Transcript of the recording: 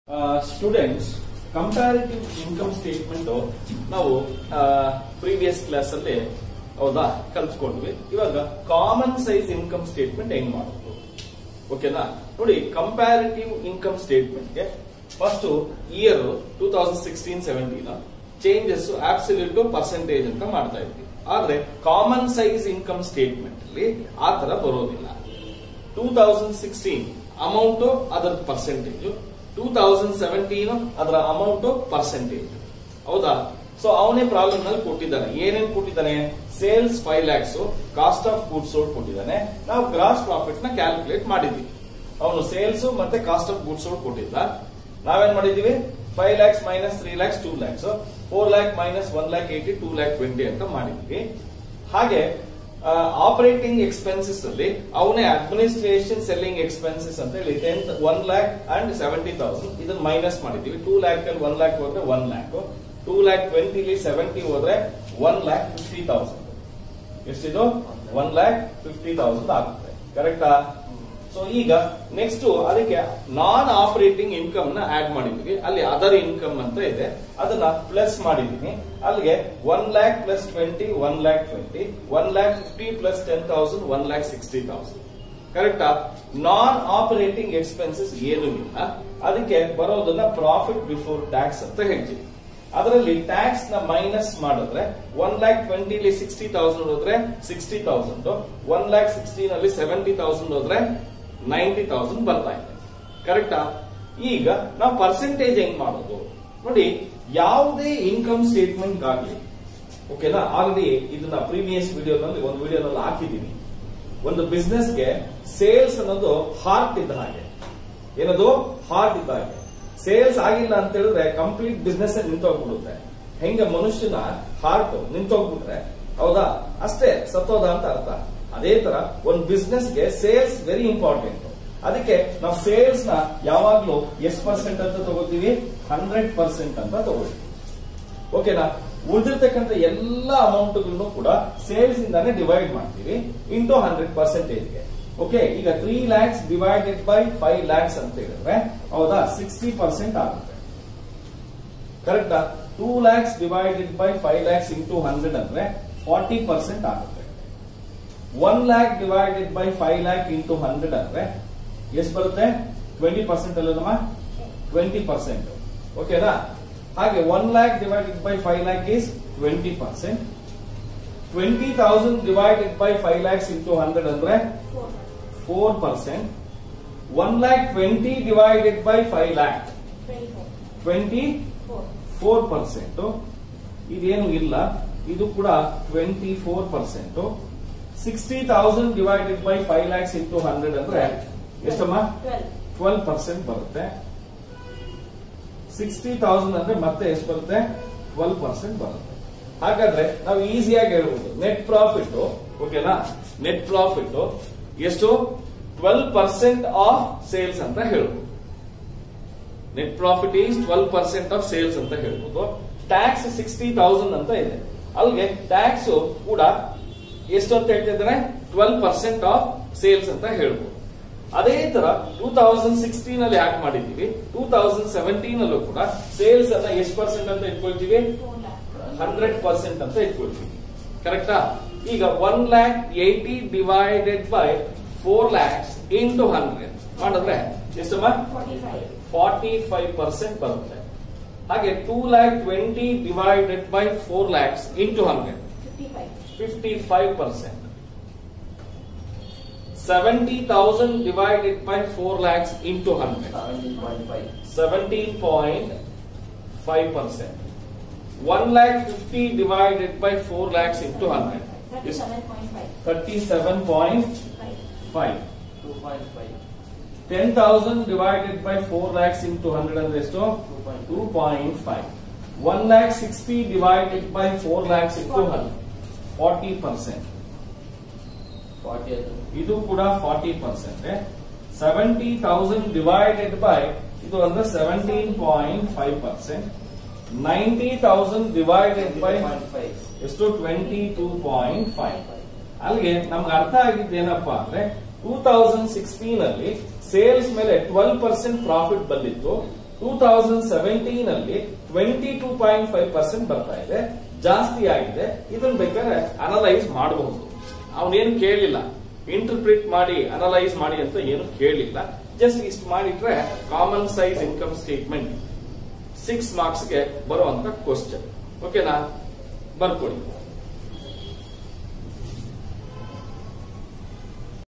students comparative income statement ನಾವು previous class ಅಲ್ಲಿ ಹೌದಾ ಕಲ್ತ್ಕೊಂಡ್ವಿ ಇವಾಗ ಕಾಮನ್ ಸೈಜ್ ಇನ್ಕಮ್ ಸ್ಟೇಟ್ಮೆಂಟ್ ಹೆಂಗ್ ಮಾಡೋದು ಓಕೆನಾ ನೋಡಿ ಕಂಪ್ಯಾರಿಟಿವ್ ಇನ್ಕಮ್ ಸ್ಟೇಟ್ಮೆಂಟ್ಗೆ first year two thousand sixteen seventeen changes absolute percentage ಅಂತ ಮಾಡ್ತಾ ಇದ್ವಿ ಆದ್ರೆ ಕಾಮನ್ ಸೈಜ್ ಇನ್ಕಮ್ ಸ್ಟೇಟ್ಮೆಂಟ್ ಅಲ್ಲಿ ಆ ತರ ಬರೋದಿಲ್ಲ ಟೂ ತೌಸಂಡ್ ಸಿಕ್ಸ್ಟೀನ್ ಅಮೌಂಟ್ ಅದರ ಪರ್ಸೆಂಟೇಜ್ ಟೂ ತೌಸಂಡ್ ಸೆವೆಂಟೀನ್ ಅದರ ಅಮೌಂಟ್ ಪರ್ಸೆಂಟೇಜ್ ಹೌದಾ ಸೊ ಅವನೇ ಪ್ರಾಬ್ಲಮ್ ನಲ್ಲಿ ಕೊಟ್ಟಿದ್ದಾನೆ ಏನೇನ್ ಕೊಟ್ಟಿದ್ದಾನೆ sales five lakhs cost of goods sold ಕೊಟ್ಟಿದ್ದಾನೆ ನಾವು ಗ್ರಾಸ್ ಪ್ರಾಫಿಟ್ ನ ಕ್ಯಾಲ್ಕುಲೇಟ್ ಮಾಡಿದ್ವಿ ಅವನು ಸೇಲ್ಸ್ ಮತ್ತೆ ಕಾಸ್ಟ್ ಆಫ್ ಗೂಡ್ಸ್ ಸೋಲ್ಡ್ ಕೊಟ್ಟಿದ್ದ ನಾವೇನ್ ಮಾಡಿದೀವಿ five lakhs minus three lakhs two lakhs four lakh minus one lakh eighty two lakh twenty ಅಂತ ಮಾಡಿದ್ವಿ ಹಾಗೆ ಆಪರೇಟಿಂಗ್ ಎಕ್ಸ್ಪೆನ್ಸಸ್ ಅಲ್ಲಿ ಅವನೇ ಅಡ್ಮಿನಿಸ್ಟ್ರೇಷನ್ ಸೆಲ್ಲಿಂಗ್ ಎಕ್ಸ್ಪೆನ್ಸಸ್ ಅಂತ ಹೇಳಿ ten one lakh and seventy thousand ಇದನ್ನ ಮೈನಸ್ ಮಾಡಿದೀವಿ ಟೂ ಲ್ಯಾಕ್ ಅಲ್ಲಿ ಒನ್ ಲ್ಯಾಕ್ ಹೋದ್ರೆ ಒನ್ ಲ್ಯಾಕ್ ಟೂ ಲ್ಯಾಕ್ ಟ್ವೆಂಟಿಲಿ ಸೆವೆಂಟಿ ಹೋದ್ರೆ ಒನ್ ಲ್ಯಾಕ್ ಫಿಫ್ಟಿ ತೌಸಂಡ್ ಎಷ್ಟಿದು ಒನ್ ಲ್ಯಾಕ್ ಫಿಫ್ಟಿ ತೌಸಂಡ್ ಆಗುತ್ತೆ ಕರೆಕ್ಟಾ ಸೊ ಈಗ ನೆಕ್ಸ್ಟ್ ಅದಕ್ಕೆ ನಾನ್ ಆಪರೇಟಿಂಗ್ ಇನ್ಕಮ್ ನ ಆಡ್ ಮಾಡಿದ್ವಿ ಅಲ್ಲಿ ಅದರ್ ಇನ್ಕಮ್ ಅಂತ ಇದೆ ಅದನ್ನ ಪ್ಲಸ್ ಮಾಡಿದೀನಿ ಅಲ್ಲಿಗೆ one lakh plus twenty one lakh twenty one lakh fifty plus ten thousand one lakh sixty thousand ಕರೆಕ್ಟಾ ನಾನ್ ಆಪರೇಟಿಂಗ್ ಎಕ್ಸ್ಪೆನ್ಸಸ್ ಏನು ಇಲ್ಲ ಅದಕ್ಕೆ ಬರೋದನ್ನ ಪ್ರಾಫಿಟ್ ಬಿಫೋರ್ ಟ್ಯಾಕ್ಸ್ ಅಂತ ಹೇಳ್ತೀವಿ ಅದರಲ್ಲಿ ಟ್ಯಾಕ್ಸ್ ನ ಮೈನಸ್ ಮಾಡಿದ್ರೆ ಒನ್ ಲ್ಯಾಕ್ ಟ್ವೆಂಟಿಲಿ ಸಿಕ್ಸ್ಟಿ ತೌಸಂಡ್ ಹೋದ್ರೆ sixty thousand one lakh sixteen ಅಲ್ಲಿ ಸೆವೆಂಟಿ ತೌಸಂಡ್ ಹೋದ್ರೆ ನೈಂಟಿ ತೌಸಂಡ್ ಬರ್ತಾ ಇದೆ ಕರೆಕ್ಟಾ ಈಗ ನಾವು ಪರ್ಸೆಂಟೇಜ್ ಹೆಂಗ್ ಮಾಡೋದು ನೋಡಿ ಯಾವುದೇ ಇನ್ಕಮ್ ಸ್ಟೇಟ್ಮೆಂಟ್ ಆಗಲಿ ಓಕೆನಾ ಆಲ್ರೆಡಿ ಇದನ್ನ ಪ್ರೀವಿಯಸ್ ವಿಡಿಯೋನಲ್ಲಿ ಒಂದು ವಿಡಿಯೋನಲ್ಲಿ ಹಾಕಿದೀನಿ ಒಂದು ಬಿಸ್ನೆಸ್ಗೆ ಸೇಲ್ಸ್ ಅನ್ನೋದು ಹಾರ್ಟ್ ಇದ್ದ ಹಾಗೆ ಏನದು ಹಾರ್ಟ್ ಇದ್ದ ಹಾಗೆ ಸೇಲ್ಸ್ ಆಗಿಲ್ಲ ಅಂತ ಹೇಳಿದ್ರೆ ಕಂಪ್ಲೀಟ್ ಬಿಸ್ನೆಸ್ ನಿಂತೋಗ್ಬಿಡುತ್ತೆ ಹೆಂಗೆ ಮನುಷ್ಯನ ಹಾರ್ಟ್ ನಿಂತೋಗ್ಬಿಟ್ರೆ ಹೌದಾ ಅಷ್ಟೇ ಸತ್ತೋದ ಅಂತ ಅರ್ಥ ಅದೇ ತರ ಒಂದು ಬಿಸ್ನೆಸ್ಗೆ ಸೇಲ್ಸ್ ವೆರಿ ಇಂಪಾರ್ಟೆಂಟ್ ಅದಕ್ಕೆ ನಾವು ಸೇಲ್ಸ್ ನ ಯಾವಾಗ್ಲೂ ಎಷ್ಟು ಪರ್ಸೆಂಟ್ ಅಂತ ತಗೋತೀವಿ ಹಂಡ್ರೆಡ್ ಪರ್ಸೆಂಟ್ ಅಂತ ತಗೋತೀವಿ ಓಕೆನಾ ಉಳಿದಿರ್ತಕ್ಕಂಥ ಎಲ್ಲ ಅಮೌಂಟ್ಗಳನ್ನು ಕೂಡ ಸೇಲ್ಸ್ ಇಂದಾನೆ ಡಿವೈಡ್ ಮಾಡ್ತೀವಿ ಇಂಟು ಹಂಡ್ರೆಡ್ ಪರ್ಸೆಂಟೇಜ್ಗೆ ಓಕೆ ಈಗ three lakhs divided by five lakhs ಅಂತ ಹೇಳಿದ್ರೆ ಹೌದಾ ಸಿಕ್ಸ್ಟಿ ಪರ್ಸೆಂಟ್ ಆಗುತ್ತೆ ಕರೆಕ್ಟಾ two lakhs divided by five lakhs into hundred ಅಂದ್ರೆ ಫಾರ್ಟಿ ಪರ್ಸೆಂಟ್ ಆಗುತ್ತೆ one lakh divided by five lakh into hundred ಅಂದ್ರೆ ಎಷ್ಟು ಬರುತ್ತೆ ಟ್ವೆಂಟಿ ಪರ್ಸೆಂಟ್ ಅಲ್ಲದಮ್ಮ ಟ್ವೆಂಟಿ ಪರ್ಸೆಂಟ್ ಓಕೆನಾ ಹಾಗೆ one lakh divided by five lakh is twenty percent twenty thousand divided by five lakhs into hundred ಅಂದ್ರೆ four percent one lakh twenty divided by five lakh twenty four percent ಇದೇನು ಇಲ್ಲ ಇದು ಕೂಡ twenty four percent sixty thousand divided by five lakhs into hundred ಅಂದ್ರೆ ಎಷ್ಟಮ್ಮ twelve percent ಬರುತ್ತೆ sixty thousand ಅಂದ್ರೆ ಮತ್ತೆ ಎಷ್ಟು ಬರುತ್ತೆ ಟ್ವೆಲ್ ಪರ್ಸೆಂಟ್ ಬರುತ್ತೆ ಹಾಗಾದ್ರೆ ನಾವು ಈಸಿಯಾಗಿ ಹೇಳ್ಬೋದು ನೆಟ್ ಪ್ರಾಫಿಟ್ ಓಕೆನಾ ನೆಟ್ ಪ್ರಾಫಿಟ್ ಎಷ್ಟು ಟ್ವೆಲ್ ಪರ್ಸೆಂಟ್ ಆಫ್ ಸೇಲ್ಸ್ ಅಂತ ಹೇಳ್ಬೋದು net profit is twelve percent of sales ಅಂತ ಹೇಳ್ಬೋದು ಟ್ಯಾಕ್ಸ್ ಸಿಕ್ಸ್ಟಿ ತೌಸಂಡ್ ಅಂತ ಇದೆ ಅಲ್ಲಿಗೆ ಟ್ಯಾಕ್ಸ್ ಕೂಡ ಎಷ್ಟು ಅಂತ ಹೇಳ್ತಿದ್ರೆ ಟ್ವೆಲ್ ಪರ್ಸೆಂಟ್ ಆಫ್ ಸೇಲ್ಸ್ ಅಂತ ಹೇಳ್ಬೋದು ಅದೇ ತರ ಟೂ ತೌಸಂಡ್ ಸಿಕ್ಸ್ಟೀನ್ ಅಲ್ಲಿ ಯಾಕೆ ಮಾಡಿದೀವಿ ಟೂ ತೌಸಂಡ್ ಸೆವೆಂಟೀನ್ ಅಲ್ಲೂ ಕೂಡ ಸೇಲ್ಸ್ ಅನ್ನ ಎಷ್ಟು ಪರ್ಸೆಂಟ್ ಅಂತ ಇಟ್ಕೊಳ್ತೀವಿ ಹಂಡ್ರೆಡ್ ಪರ್ಸೆಂಟ್ ಅಂತ ಇಟ್ಕೊಳ್ತೀವಿ ಕರೆಕ್ಟಾ ಈಗ one lakh eighty divided by four lakhs into hundred ಮಾಡಿದ್ರೆ ಎಷ್ಟಮ್ಮ ಫಾರ್ಟಿ ಫೈವ್ ಪರ್ಸೆಂಟ್ ಬರುತ್ತೆ ಹಾಗೆ two lakh twenty divided by four lakhs into hundred fifty five percent seventy thousand divided by four lakhs into hundred seventeen point five percent one lakh fifty divided by four lakhs into hundred thirty seven point five ten thousand divided by four lakhs into hundred ಅಂದ್ರೆ ಎಷ್ಟು two point five one lakh sixty divided by four lakhs into hundred forty percent ಇದು ಕೂಡ forty percent seventy thousand divided by ಇದು ಅಂದ್ರೆ seventeen point five percent ninety thousand divided by ಎಷ್ಟು twenty two point five ಅಲ್ಲಿಗೆ ನಮ್ಗೆ ಅರ್ಥ ಆಗಿದ್ದು ಏನಪ್ಪಾ ಅಂದ್ರೆ ಟೂ ತೌಸಂಡ್ ಸಿಕ್ಸ್ಟೀನ್ ಅಲ್ಲಿ ಸೇಲ್ಸ್ ಮೇಲೆ ಟ್ವೆಲ್ ಪರ್ಸೆಂಟ್ ಪ್ರಾಫಿಟ್ ಬಂದಿತ್ತು ಟೂ ತೌಸಂಡ್ ಸೆವೆಂಟೀನ್ ಅಲ್ಲಿ twenty two point five percent ಬರ್ತಾ ಇದೆ ಜಾಸ್ತಿ ಆಗಿದೆ ಇದನ್ನ ಬೇಕಾದ್ರೆ ಅನಲೈಸ್ ಮಾಡಬಹುದು ಅವನೇನು ಕೇಳಿಲ್ಲ ಇಂಟರ್ಪ್ರಿಟ್ ಮಾಡಿ ಅನಲೈಸ್ ಮಾಡಿ ಅಂತ ಏನು ಕೇಳಿಲ್ಲ ಜಸ್ಟ್ ಇಷ್ಟು ಮಾಡಿಟ್ರೆ common size income statement six ಮಾರ್ಕ್ಸ್ಗೆ ಬರುವಂತ ಕ್ವಶನ್ ಓಕೆನಾ ಬರ್ಕೊಳ್ಳಿ